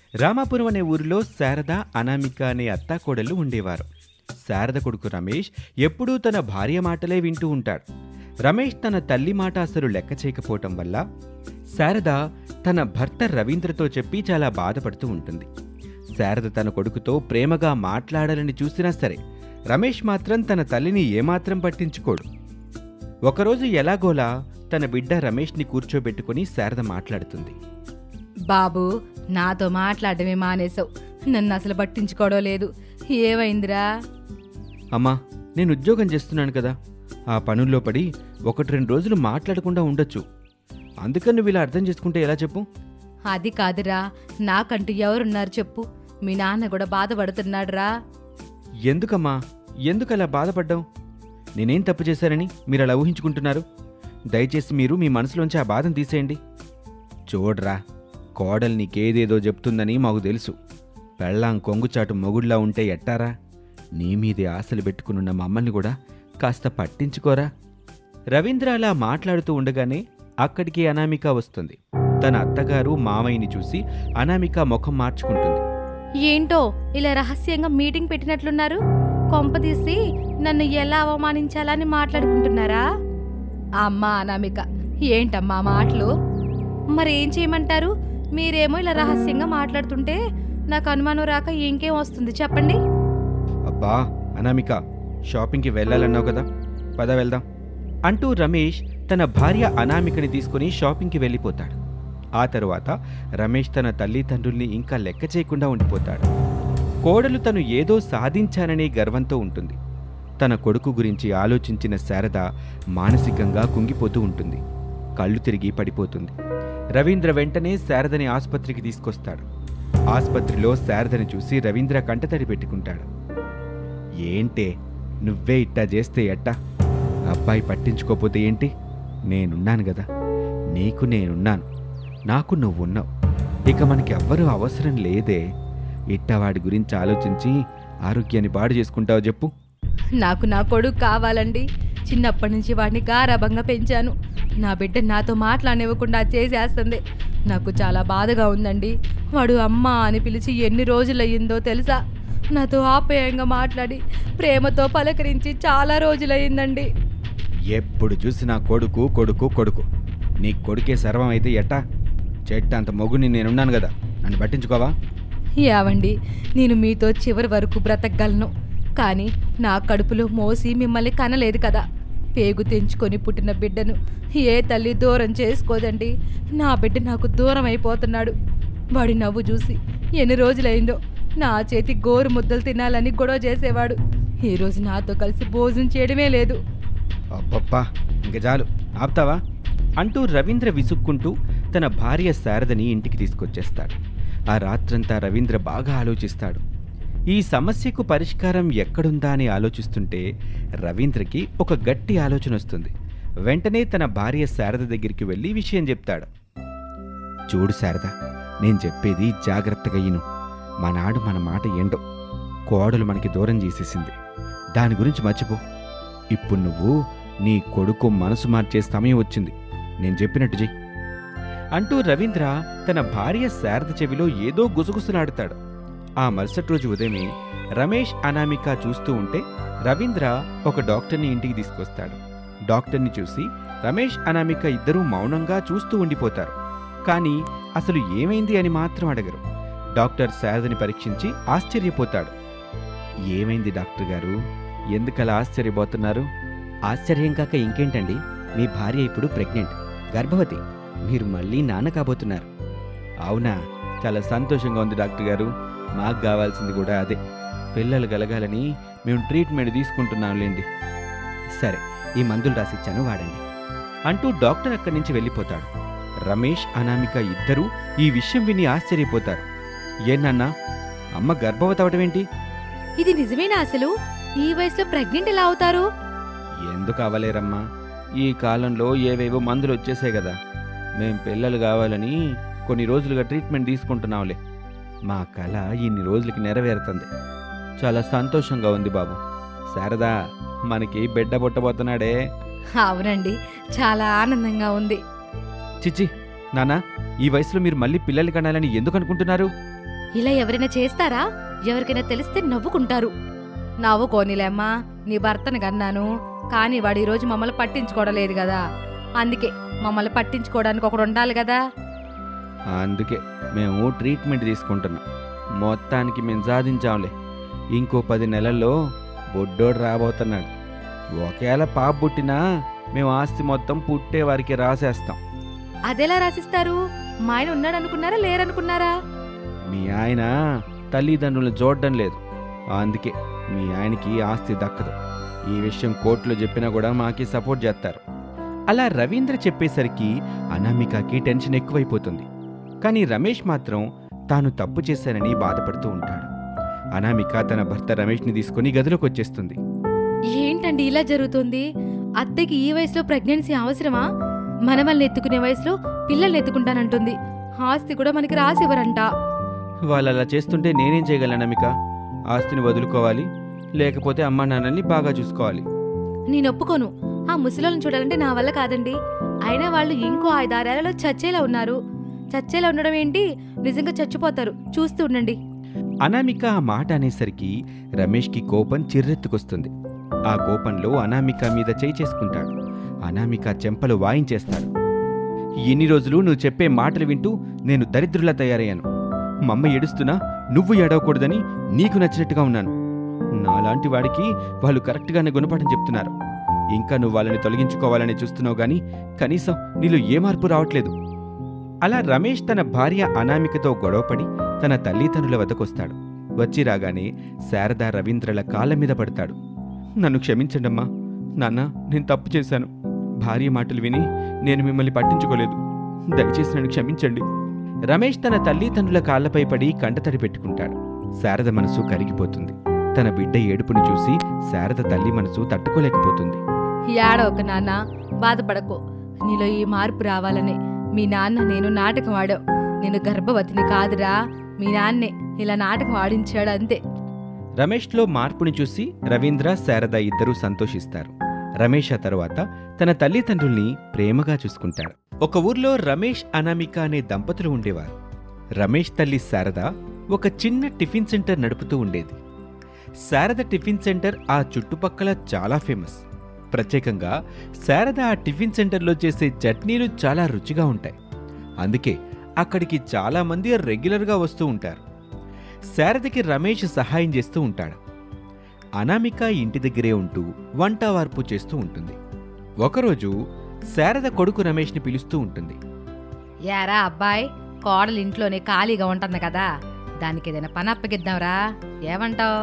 రామాపురం అనే ఊరిలో శారద అనామిక అనే అత్తాకోడళ్ళు ఉండేవారు శారద కొడుకు రమేష్ ఎప్పుడూ తన భార్య మాటలే వింటూ ఉంటాడు రమేష్ తన తల్లి మాట అసలు లెక్క చేయకపోవటం వల్ల శారద తన భర్త రవీంద్రతో చెప్పి చాలా బాధపడుతూ ఉంటుంది శారద తన కొడుకుతో ప్రేమగా మాట్లాడాలని చూసినా సరే రమేష్ మాత్రం తన తల్లిని ఏమాత్రం పట్టించుకోడు ఒకరోజు ఎలాగోలా తన బిడ్డ రమేష్ని కూర్చోబెట్టుకుని శారద మాట్లాడుతుంది బాబు నాతో మాట్లాడమే మానేశావు నన్ను అసలు పట్టించుకోవడం లేదు ఏమైందిరా అమ్మా నేను ఉద్యోగం చేస్తున్నాను కదా ఆ పనుల్లో పడి ఒకటి రెండు రోజులు మాట్లాడకుండా ఉండొచ్చు అందుకని నువ్వు ఇలా అర్థం చేసుకుంటే ఎలా చెప్పు అది కాదురా నాకంటూ ఎవరున్నారు చెప్పు మీ నాన్న కూడా బాధపడుతున్నాడురా ఎందుకమ్మా ఎందుకు అలా బాధపడ్డావు నేనేం తప్పు చేశానని మీరు అలా ఊహించుకుంటున్నారు దయచేసి మీరు మీ మనసులోంచి ఆ బాధను తీసేయండి చూడరా కోడలు నీకేదేదో చెప్తుందని మాకు తెలుసు పెళ్ళాం కొంగుచాటు మొగుడ్లా ఉంటే ఎట్టారా నీ మీదే ఆశలు పెట్టుకునున్న మమ్మల్ని కూడా కాస్త పట్టించుకోరా రవీంద్ర అలా మాట్లాడుతూ ఉండగానే అక్కడికి అనామిక వస్తుంది తన అత్తగారు మామయ్యని చూసి అనామిక ముఖం మార్చుకుంటుంది ఏంటో ఇలా రహస్యంగా మీటింగ్ పెట్టినట్లున్నారు కొంపదీసి నన్ను ఎలా అవమానించాలని మాట్లాడుకుంటున్నారా అమ్మా అనామిక ఏంటమ్మా మాటలు మరేం చేయమంటారు మీరేమో ఇలా రహస్యంగా మాట్లాడుతుంటే నాకు అనుమానం రాక ఇంకేం వస్తుంది చెప్పండి అబ్బా అనామిక షాపింగ్కి వెళ్ళాలన్నావు కదా పద వెళ్దాం అంటూ రమేష్ తన భార్య అనామికని తీసుకుని షాపింగ్కి వెళ్ళిపోతాడు ఆ తరువాత రమేష్ తన తల్లిదండ్రుల్ని ఇంకా లెక్క చేయకుండా ఉండిపోతాడు కోడలు తను ఏదో సాధించాననే గర్వంతో ఉంటుంది తన కొడుకు గురించి ఆలోచించిన శారద మానసికంగా కుంగిపోతూ ఉంటుంది కళ్ళు తిరిగి పడిపోతుంది రవీంద్ర వెంటనే శారదని ఆసుపత్రికి తీసుకొస్తాడు ఆసుపత్రిలో శారదని చూసి రవీంద్ర కంటతడి పెట్టుకుంటాడు ఏంటే నువ్వే ఇట్టా చేస్తే ఎట్టా అబ్బాయి పట్టించుకోపోతే ఏంటి నేనున్నాను కదా నీకు నేనున్నాను నాకు నువ్వున్నావు ఇక మనకి ఎవ్వరూ అవసరం లేదే ఇట్టా వాడి గురించి ఆలోచించి ఆరోగ్యాన్ని పాడు చేసుకుంటావు చెప్పు నాకు నా కొడుకు కావాలండి చిన్నప్పటి నుంచి వాడిని గారాభంగా పెంచాను నా బిడ్డ నాతో మాట్లాడనివ్వకుండా చేసేస్తుంది నాకు చాలా బాధగా ఉందండి వాడు అమ్మ అని పిలిచి ఎన్ని రోజులయ్యిందో తెలుసా నాతో ఆప్యాయంగా మాట్లాడి ప్రేమతో పలకరించి చాలా రోజులయ్యిందండి ఎప్పుడు చూసినా కొడుకు కొడుకు కొడుకు నీ కొడుకే సర్వం అయితే ఎట్టా చెట్టంత మొగుని నేనున్నాను కదా నన్ను పట్టించుకోవా యావండి నేను మీతో చివరి వరకు బ్రతకగలను కానీ నా కడుపులో మోసి మిమ్మల్ని కనలేదు కదా పేగు తెంచుకొని పుట్టిన బిడ్డను ఏ తల్లి దూరం చేసుకోదండి నా బిడ్డ నాకు దూరం అయిపోతున్నాడు వాడి నవ్వు చూసి ఎన్ని రోజులైందో నా చేతి గోరు ముద్దలు తినాలని గొడవ చేసేవాడు ఈరోజు నాతో కలిసి భోజనం చేయడమే లేదు అబ్బబ్బా ఇంక చాలు ఆపుతావా అంటూ రవీంద్ర విసుక్కుంటూ తన భార్య శారదని ఇంటికి తీసుకొచ్చేస్తాడు ఆ రాత్రంతా రవీంద్ర బాగా ఆలోచిస్తాడు ఈ సమస్యకు పరిష్కారం ఎక్కడుందా అని ఆలోచిస్తుంటే రవీంద్రకి ఒక గట్టి ఆలోచన వస్తుంది వెంటనే తన భార్య శారద దగ్గరికి వెళ్ళి విషయం చెప్తాడు చూడు శారద నేను చెప్పేది జాగ్రత్తగా ఇను మా నాడు మన మాట ఏండో కోడలు మనకి దూరం చేసేసింది దాని గురించి మర్చిపో ఇప్పుడు నువ్వు నీ కొడుకు మనసు మార్చే సమయం వచ్చింది నేను చెప్పినట్టు చెయ్యి అంటూ రవీంద్ర తన భార్య శారద చెవిలో ఏదో గుసగుసలాడతాడు ఆ మరుసటి రోజు ఉదయమే రమేష్ అనామిక చూస్తూ ఉంటే రవీంద్ర ఒక డాక్టర్ని ఇంటికి తీసుకొస్తాడు డాక్టర్ని చూసి రమేష్ అనామిక ఇద్దరూ మౌనంగా చూస్తూ ఉండిపోతారు కానీ అసలు ఏమైంది అని మాత్రం అడగరు డాక్టర్ శారదని పరీక్షించి ఆశ్చర్యపోతాడు ఏమైంది డాక్టర్ గారు ఎందుకలా ఆశ్చర్యపోతున్నారు ఆశ్చర్యం కాక ఇంకేంటండి మీ భార్య ఇప్పుడు ప్రెగ్నెంట్ గర్భవతి మీరు మళ్ళీ నాన్న కాబోతున్నారు అవునా చాలా సంతోషంగా ఉంది డాక్టర్ గారు మాకు కావాల్సింది కూడా అదే పిల్లలు కలగాలని మేము ట్రీట్మెంట్ తీసుకుంటున్నాంలేండి సరే ఈ మందులు రాసిచ్చాను వాడండి అంటూ డాక్టర్ అక్కడి నుంచి వెళ్ళిపోతాడు రమేష్ అనామిక ఇద్దరూ ఈ విషయం విని ఆశ్చర్యపోతారు ఏనన్నా అమ్మ గర్భవతి అవటమేంటి ఇది నిజమేనా అసలు ఈ వయసులో ప్రెగ్నెంట్ ఎలా అవుతారు ఎందుకు అవ్వలేరమ్మా ఈ కాలంలో ఏవేవో మందులు వచ్చేసాయి కదా మేం పిల్లలు కావాలని కొన్ని రోజులుగా ట్రీట్మెంట్ తీసుకుంటున్నాంలే మా కళ ఇన్ని రోజులకి నెరవేరుతుంది చాలా సంతోషంగా ఉంది బాబు శారదా మనకి బిడ్డ పుట్టబోతున్నాడే అవునండి చాలా ఆనందంగా ఉంది చిచ్చి నానా ఈ వయసులో మీరు మళ్ళీ పిల్లల్ని కనాలని ఎందుకు అనుకుంటున్నారు ఇలా ఎవరైనా చేస్తారా ఎవరికైనా తెలిస్తే నవ్వుకుంటారు నవ్వుకోనిలేమ్మా నీ భర్తను కన్నాను కానీ వాడు ఈరోజు మమ్మల్ని పట్టించుకోవడం లేదు కదా అందుకే మమ్మల్ని పట్టించుకోవడానికి ఒకడు ఉండాలి కదా అందుకే మేము ట్రీట్మెంట్ తీసుకుంటున్నాం మొత్తానికి మేము సాధించాంలే ఇంకో పది నెలల్లో బొడ్డోడు రాబోతున్నాడు ఒకవేళ పాప పుట్టినా మేము ఆస్తి మొత్తం పుట్టే వారికి రాసేస్తాం అదెలా రాసిస్తారు మా ఆయన ఉన్నాడు అనుకున్నారా లేరనుకున్నారా మీ ఆయన తల్లిదండ్రులను చూడడం లేదు అందుకే మీ ఆయనకి ఆస్తి దక్కదు ఈ విషయం కోర్టులో చెప్పినా కూడా మాకి సపోర్ట్ చేస్తారు అలా రవీంద్ర చెప్పేసరికి అనామికకి టెన్షన్ ఎక్కువైపోతుంది కానీ రమేష్ మాత్రం తాను తప్పు చేశానని బాధపడుతూ ఉంటాడు అనామిక తన భర్త రమేష్ని తీసుకుని గదిలోకి వచ్చేస్తుంది ఏంటండి ఇలా జరుగుతుంది అత్తకి ఈ వయసులో ప్రెగ్నెన్సీ అవసరమా మనవల్ని ఎత్తుకునే వయసులో పిల్లల్ని ఎత్తుకుంటానంటుంది ఆస్తి కూడా మనకి రాసివ్వరంట వాళ్ళు అలా చేస్తుంటే నేనేం చేయగలను అనామిక ఆస్తిని వదులుకోవాలి లేకపోతే అమ్మా నాన్నల్ని బాగా చూసుకోవాలి నేను ఒప్పుకోను ఆ ముసలోళ్ళని చూడాలంటే నా వల్ల కాదండి అయినా వాళ్ళు ఇంకో ఐదారేళ్లలో చచ్చేలా ఉన్నారు చచ్చేలా ఉండడం ఏంటి నిజంగా చచ్చిపోతారు చూస్తూ ఉండండి అనామిక ఆ మాట అనేసరికి రమేష్కి కోపం చిర్రెత్తుకొస్తుంది ఆ కోపంలో అనామిక మీద చేయి చేసుకుంటాడు అనామిక చెంపలు వాయించేస్తాడు ఎన్ని రోజులు నువ్వు చెప్పే మాటలు వింటూ నేను దరిద్రులా తయారయ్యాను మమ్మ ఏడుస్తున్నా నువ్వు ఏడవకూడదని నీకు నచ్చినట్టుగా ఉన్నాను నాలాంటి వాడికి వాళ్ళు కరెక్ట్గానే గుణపాఠం చెప్తున్నారు ఇంకా నువ్వు వాళ్ళని తొలగించుకోవాలని చూస్తున్నావు గాని కనీసం నీలో ఏ మార్పు రావట్లేదు అలా రమేష్ తన భార్య అనామికతో గొడవపడి తన తల్లిదండ్రుల వద్దకొస్తాడు వచ్చి రాగానే శారద రవీంద్రల కాళ్ళ మీద పడతాడు నన్ను క్షమించండమ్మా నాన్న నేను తప్పు చేశాను భార్య మాటలు విని నేను మిమ్మల్ని పట్టించుకోలేదు దయచేసి నన్ను క్షమించండి రమేష్ తన తల్లిదండ్రుల కాళ్ళపై పడి కంటతడి పెట్టుకుంటాడు శారద మనసు కరిగిపోతుంది తన బిడ్డ ఏడుపును చూసి శారద తల్లి మనసు తట్టుకోలేకపోతుంది ఏడవక నాన్న బాధపడకు నీలో ఈ మార్పు రావాలని మీ నాన్న నేను నాటకం ఆడావు నేను గర్భవతిని కాదురా మీ నాన్నే ఇలా నాటకం ఆడించాడు అంతే రమేష్లో మార్పుని చూసి రవీంద్ర శారద ఇద్దరూ సంతోషిస్తారు రమేష్ ఆ తరువాత తన తల్లిదండ్రుల్ని ప్రేమగా చూసుకుంటాడు ఒక ఊర్లో రమేష్ అనామిక అనే దంపతులు ఉండేవారు రమేష్ తల్లి శారద ఒక చిన్న టిఫిన్ సెంటర్ నడుపుతూ ఉండేది శారద టిఫిన్ సెంటర్ ఆ చుట్టుపక్కల చాలా ఫేమస్ ప్రత్యేకంగా శారద ఆ టిఫిన్ సెంటర్లో చేసే చట్నీలు చాలా రుచిగా ఉంటాయి అందుకే అక్కడికి చాలామంది రెగ్యులర్గా వస్తూ ఉంటారు శారదకి రమేష్ సహాయం చేస్తూ ఉంటాడు అనామిక ఇంటి దగ్గరే ఉంటూ వంట వార్పు చేస్తూ ఉంటుంది ఒకరోజు శారద కొడుకు రమేష్ని పిలుస్తూ ఉంటుంది యారా అబ్బాయి కోడలు ఇంట్లోనే ఖాళీగా ఉంటుంది కదా దానికి ఏదైనా పని అప్పగిద్దాంరా ఏమంటావు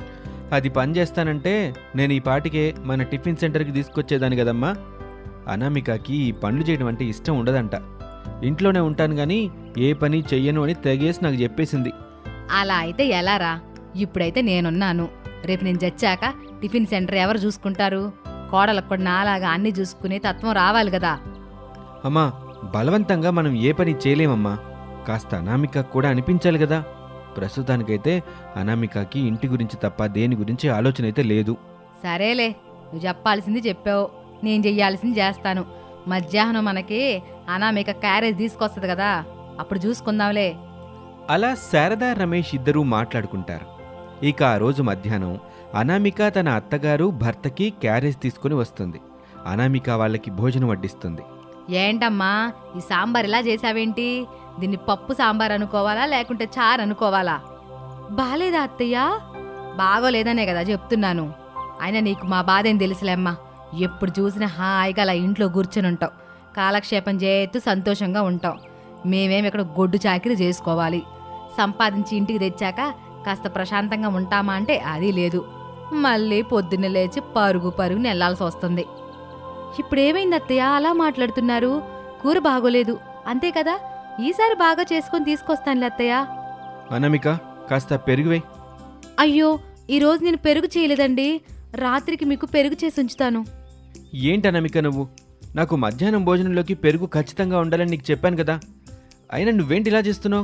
అది పని చేస్తానంటే నేను ఈ పాటికే మన టిఫిన్ సెంటర్కి తీసుకొచ్చేదాన్ని కదమ్మా అనామికకి ఈ పనులు చేయడం అంటే ఇష్టం ఉండదంట ఇంట్లోనే ఉంటాను కానీ ఏ పని చెయ్యను అని తెగేసి నాకు చెప్పేసింది అలా అయితే ఎలారా ఇప్పుడైతే నేనున్నాను రేపు నేను చచ్చాక టిఫిన్ సెంటర్ ఎవరు చూసుకుంటారు కోడలకు కూడా నాలాగా అన్ని చూసుకునే తత్వం రావాలి కదా అమ్మా బలవంతంగా మనం ఏ పని చేయలేమమ్మా కాస్త అనామిక కూడా అనిపించాలి కదా ప్రస్తుతానికైతే అనామికకి ఇంటి గురించి తప్ప దేని గురించి ఆలోచన అయితే లేదు సరేలే నువ్వు చెప్పాల్సింది చెప్పావు నేను చెయ్యాల్సింది చేస్తాను మధ్యాహ్నం మనకి అనామిక క్యారేజ్ తీసుకొస్తుంది కదా అప్పుడు చూసుకుందాంలే అలా శారద రమేష్ ఇద్దరూ మాట్లాడుకుంటారు ఇక ఆ రోజు మధ్యాహ్నం అనామిక తన అత్తగారు భర్తకి క్యారేజ్ తీసుకుని వస్తుంది అనామిక వాళ్ళకి భోజనం వడ్డిస్తుంది ఏంటమ్మా ఈ సాంబార్ ఇలా చేసావేంటి దీన్ని పప్పు సాంబార్ అనుకోవాలా లేకుంటే చారు అనుకోవాలా బాలేదా అత్తయ్య బాగోలేదనే కదా చెప్తున్నాను అయినా నీకు మా బాధ ఏం తెలుసులేమ్మా ఎప్పుడు చూసినా హాయిగా అలా ఇంట్లో కూర్చొని ఉంటావు కాలక్షేపం చేస్తూ సంతోషంగా ఉంటాం మేమేం ఇక్కడ గొడ్డు చాకిరి చేసుకోవాలి సంపాదించి ఇంటికి తెచ్చాక కాస్త ప్రశాంతంగా ఉంటామా అంటే అది లేదు మళ్ళీ పొద్దున్న లేచి పరుగు పరుగుని వెళ్లాల్సి వస్తుంది ఇప్పుడేమైంది అత్తయ్య అలా మాట్లాడుతున్నారు కూర బాగోలేదు అంతే కదా ఈసారి బాగా చేసుకొని తీసుకొస్తానులే అత్తయ్య అనామిక కాస్త పెరుగువే అయ్యో ఈరోజు నేను పెరుగు చేయలేదండి రాత్రికి మీకు పెరుగు చేసి ఉంచుతాను ఏంటి అనామిక నువ్వు నాకు మధ్యాహ్నం భోజనంలోకి పెరుగు ఖచ్చితంగా ఉండాలని నీకు చెప్పాను కదా అయినా నువ్వేంటి ఇలా చేస్తున్నావు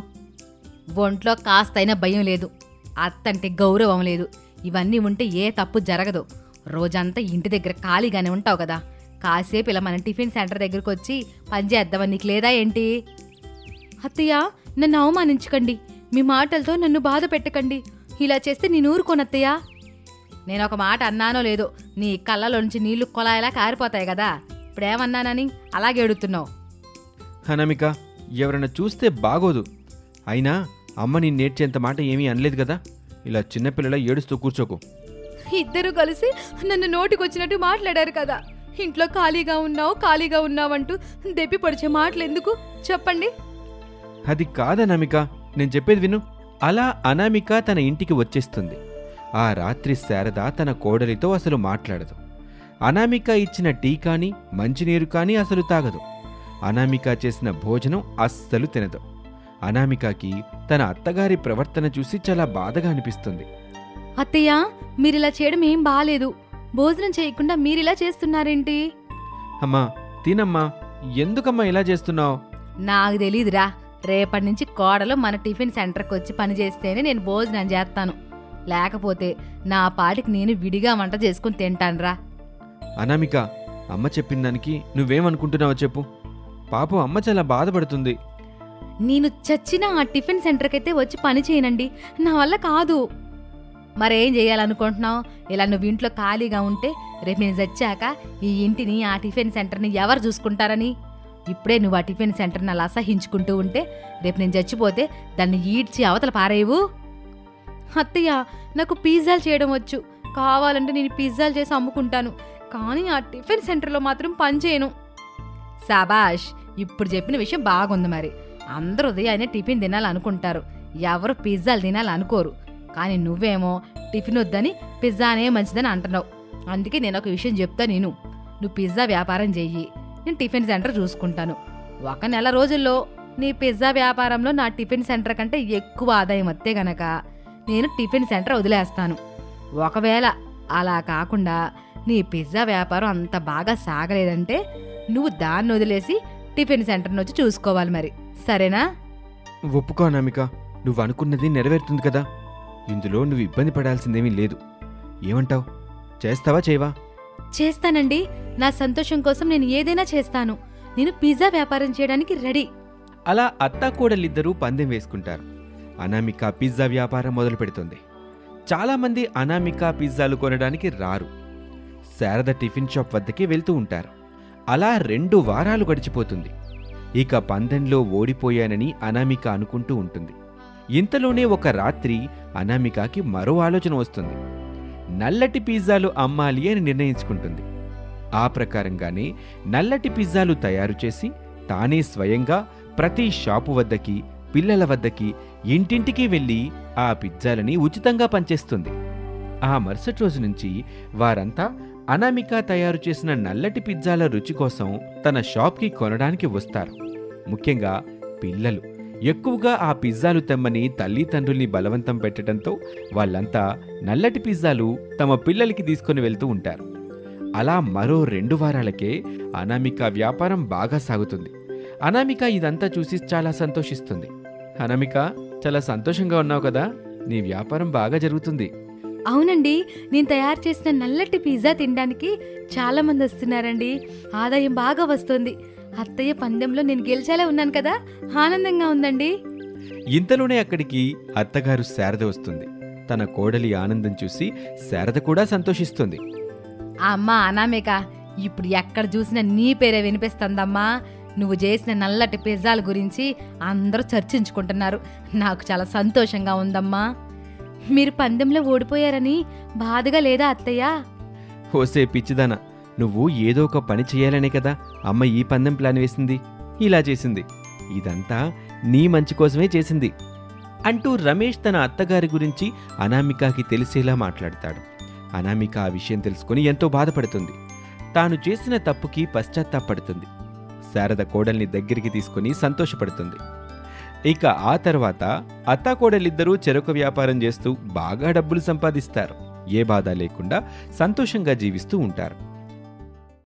ఒంట్లో కాస్తైనా భయం లేదు అత్తంటే గౌరవం లేదు ఇవన్నీ ఉంటే ఏ తప్పు జరగదు రోజంతా ఇంటి దగ్గర ఖాళీగానే ఉంటావు కదా కాసేపు ఇలా మన టిఫిన్ సెంటర్ దగ్గరకు వచ్చి పని చేద్దామని నీకు లేదా ఏంటి అత్తయ్య నన్ను అవమానించకండి మీ మాటలతో నన్ను బాధ పెట్టకండి ఇలా చేస్తే నేను ఊరుకోనత్తయ్యా నేను ఒక మాట అన్నానో లేదో నీ కళ్ళలోంచి నీళ్లు కొలాయిలా కారిపోతాయి కదా ఇప్పుడేమన్నానని అలాగే ఎడుతున్నావు అనామిక ఎవరైనా చూస్తే బాగోదు అయినా అమ్మ నీ నేర్చేంత మాట ఏమీ అనలేదు కదా ఇలా చిన్నపిల్లల ఏడుస్తూ కూర్చోకు ఇద్దరు కలిసి నన్ను నోటికొచ్చినట్టు మాట్లాడారు కదా ఇంట్లో ఖాళీగా ఉన్నావు ఖాళీగా ఉన్నావంటూ దెప్పి పొడిచే మాటలు ఎందుకు చెప్పండి అది కాదనామిక నేను చెప్పేది విను అలా అనామిక తన ఇంటికి వచ్చేస్తుంది ఆ రాత్రి శారద తన కోడలితో అసలు మాట్లాడదు అనామిక ఇచ్చిన టీ కానీ మంచినీరు కానీ అసలు తాగదు అనామిక చేసిన భోజనం అస్సలు తినదు అనామికకి తన అత్తగారి ప్రవర్తన చూసి చాలా బాధగా అనిపిస్తుంది అత్తయ్య మీరిలా చేయడం ఏం బాలేదు భోజనం చేయకుండా మీరిలా చేస్తున్నారేంటి అమ్మా తినమ్మా ఎందుకమ్మా ఇలా చేస్తున్నావు నాకు తెలీదురా రేపటి నుంచి కోడలు మన టిఫిన్ సెంటర్కి వచ్చి పని చేస్తేనే నేను భోజనం చేస్తాను లేకపోతే నా పాటికి నేను విడిగా వంట చేసుకుని తింటానురా అనామిక అమ్మ చెప్పిన దానికి నువ్వేమనుకుంటున్నావో చెప్పు పాపం అమ్మ చాలా బాధపడుతుంది నేను చచ్చిన ఆ టిఫిన్ సెంటర్కి అయితే వచ్చి పని చేయనండి నా వల్ల కాదు మరేం చేయాలనుకుంటున్నావు ఇలా నువ్వు ఇంట్లో ఖాళీగా ఉంటే రేపు నేను చచ్చాక ఈ ఇంటిని ఆ టిఫిన్ సెంటర్ని ఎవరు చూసుకుంటారని ఇప్పుడే నువ్వు ఆ టిఫిన్ సెంటర్ని అలా అసహించుకుంటూ ఉంటే రేపు నేను చచ్చిపోతే దాన్ని ఈడ్చి అవతల పారేవు అత్తయ్య నాకు పిజ్జాలు చేయడం వచ్చు కావాలంటే నేను పిజ్జాలు చేసి అమ్ముకుంటాను కానీ ఆ టిఫిన్ సెంటర్లో మాత్రం పని చేయను శాబాష్ ఇప్పుడు చెప్పిన విషయం బాగుంది మరి అందరూ ఉదయాన్నే టిఫిన్ తినాలనుకుంటారు ఎవరు పిజ్జాలు తినాలనుకోరు కానీ నువ్వేమో టిఫిన్ వద్దని పిజ్జానే మంచిదని అంటున్నావు అందుకే నేను ఒక విషయం చెప్తా నేను నువ్వు పిజ్జా వ్యాపారం చెయ్యి నేను టిఫిన్ సెంటర్ చూసుకుంటాను ఒక నెల రోజుల్లో నీ పిజ్జా వ్యాపారంలో నా టిఫిన్ సెంటర్ కంటే ఎక్కువ ఆదాయం వస్తే గనక నేను టిఫిన్ సెంటర్ వదిలేస్తాను ఒకవేళ అలా కాకుండా నీ పిజ్జా వ్యాపారం అంత బాగా సాగలేదంటే నువ్వు దాన్ని వదిలేసి టిఫిన్ సెంటర్ని వచ్చి చూసుకోవాలి మరి సరేనా ఒప్పుకో అనామిక నువ్వు అనుకున్నది నెరవేరుతుంది కదా ఇందులో నువ్వు ఇబ్బంది పడాల్సిందేమీ లేదు ఏమంటావు చేస్తావా చేయవా చేస్తానండి నా సంతోషం కోసం నేను ఏదైనా చేస్తాను నేను పిజ్జా వ్యాపారం చేయడానికి రెడీ అలా అత్తాకోడలిద్దరూ పందెం వేసుకుంటారు అనామిక పిజ్జా వ్యాపారం మొదలు పెడుతుంది చాలామంది అనామిక పిజ్జాలు కొనడానికి రారు శారద టిఫిన్ షాప్ వద్దకే వెళ్తూ ఉంటారు అలా రెండు వారాలు గడిచిపోతుంది ఇక పందెంలో ఓడిపోయానని అనామిక అనుకుంటూ ఉంటుంది ఇంతలోనే ఒక రాత్రి అనామికకి మరో ఆలోచన వస్తుంది నల్లటి పిజ్జాలు అమ్మాలి అని నిర్ణయించుకుంటుంది ఆ ప్రకారంగానే నల్లటి పిజ్జాలు తయారు చేసి తానే స్వయంగా ప్రతి షాపు వద్దకి పిల్లల వద్దకి ఇంటింటికి వెళ్ళి ఆ పిజ్జాలని ఉచితంగా పంచేస్తుంది ఆ మరుసటి రోజు నుంచి వారంతా అనామిక తయారు చేసిన నల్లటి పిజ్జాల రుచి కోసం తన షాప్కి కొనడానికి వస్తారు ముఖ్యంగా పిల్లలు ఎక్కువగా ఆ పిజ్జాలు తెమ్మని తల్లిదండ్రుల్ని బలవంతం పెట్టడంతో వాళ్ళంతా నల్లటి పిజ్జాలు తమ పిల్లలకి తీసుకొని వెళ్తూ ఉంటారు అలా మరో రెండు వారాలకే అనామిక వ్యాపారం బాగా సాగుతుంది అనామిక ఇదంతా చూసి చాలా సంతోషిస్తుంది అనామిక చాలా సంతోషంగా ఉన్నావు కదా నీ వ్యాపారం బాగా జరుగుతుంది అవునండి నేను తయారు చేసిన నల్లటి పిజ్జా తినడానికి చాలా మంది వస్తున్నారండి ఆదాయం బాగా వస్తుంది అత్తయ్య పందెంలో నేను గెలిచేలా ఉన్నాను కదా ఆనందంగా ఉందండి ఇంతలోనే అక్కడికి అత్తగారు శారద వస్తుంది తన కోడలి ఆనందం చూసి శారద కూడా సంతోషిస్తుంది అమ్మా అనామిక ఇప్పుడు ఎక్కడ చూసినా నీ పేరే వినిపిస్తుందమ్మా నువ్వు చేసిన నల్లటి పిజ్జాల గురించి అందరూ చర్చించుకుంటున్నారు నాకు చాలా సంతోషంగా ఉందమ్మా మీరు పందెంలో ఓడిపోయారని బాధగా లేదా అత్తయ్య హోసే పిచ్చిదానా నువ్వు ఏదో ఒక పని చేయాలనే కదా అమ్మ ఈ పందెం ప్లాన్ వేసింది ఇలా చేసింది ఇదంతా నీ మంచి కోసమే చేసింది అంటూ రమేష్ తన అత్తగారి గురించి అనామికకి తెలిసేలా మాట్లాడతాడు అనామిక ఆ విషయం తెలుసుకుని ఎంతో బాధపడుతుంది తాను చేసిన తప్పుకి పశ్చాత్తాపడుతుంది శారద కోడల్ని దగ్గరికి తీసుకుని సంతోషపడుతుంది ఇక ఆ తర్వాత అత్తాకోడలిద్దరూ చెరొక వ్యాపారం చేస్తూ బాగా డబ్బులు సంపాదిస్తారు ఏ బాధ లేకుండా సంతోషంగా జీవిస్తూ ఉంటారు